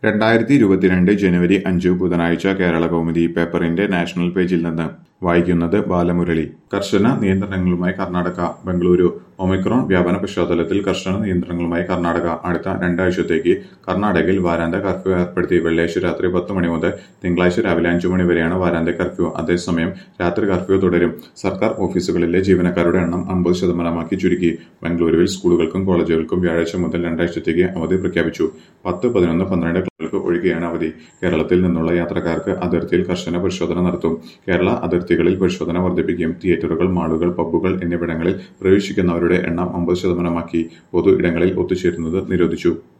രണ്ടായിരത്തി ഇരുപത്തിരണ്ട് ജനുവരി അഞ്ച് ബുധനാഴ്ച കേരള കൗമുദി പേപ്പറിന്റെ നാഷണൽ പേജിൽ നിന്ന് വായിക്കുന്നത് ബാലമുരളി കർശന നിയന്ത്രണങ്ങളുമായി കർണാടക ബംഗളൂരു ഒമിക്രോൺ വ്യാപന പശ്ചാത്തലത്തിൽ കർശന നിയന്ത്രണങ്ങളുമായി കർണാടക അടുത്ത രണ്ടാഴ്ചത്തേക്ക് കർണാടകയിൽ വാരാന്ത കർഫ്യൂ ഏർപ്പെടുത്തി വെള്ളിയാഴ്ച രാത്രി പത്ത് മണി മുതൽ തിങ്കളാഴ്ച രാവിലെ അഞ്ചു മണി വരെയാണ് വാരാന്ത കർഫ്യൂ അതേസമയം രാത്രി കർഫ്യൂ തുടരും സർക്കാർ ഓഫീസുകളിലെ ജീവനക്കാരുടെ എണ്ണം അമ്പത് ശതമാനമാക്കി ചുരുക്കി ബംഗളൂരുവിൽ സ്കൂളുകൾക്കും കോളേജുകൾക്കും വ്യാഴാഴ്ച മുതൽ രണ്ടാഴ്ചത്തേക്ക് അവധി പ്രഖ്യാപിച്ചു പത്ത് പതിനൊന്ന് പന്ത്രണ്ട് ക്ലബുകൾക്ക് ഒഴികെയാണ് അവധി കേരളത്തിൽ നിന്നുള്ള യാത്രക്കാർക്ക് അതിർത്തിയിൽ കർശന പരിശോധന നടത്തും കേരള അതിർത്തികളിൽ പരിശോധന വർദ്ധിപ്പിക്കും തിയേറ്ററുകൾ മാളുകൾ പബ്ബുകൾ എന്നിവിടങ്ങളിൽ പ്രവേശിക്കുന്നവരുടെ എണ്ണം അമ്പത് ശതമാനമാക്കി പൊതു ഇടങ്ങളിൽ ഒത്തുചേരുന്നത് നിരോധിച്ചു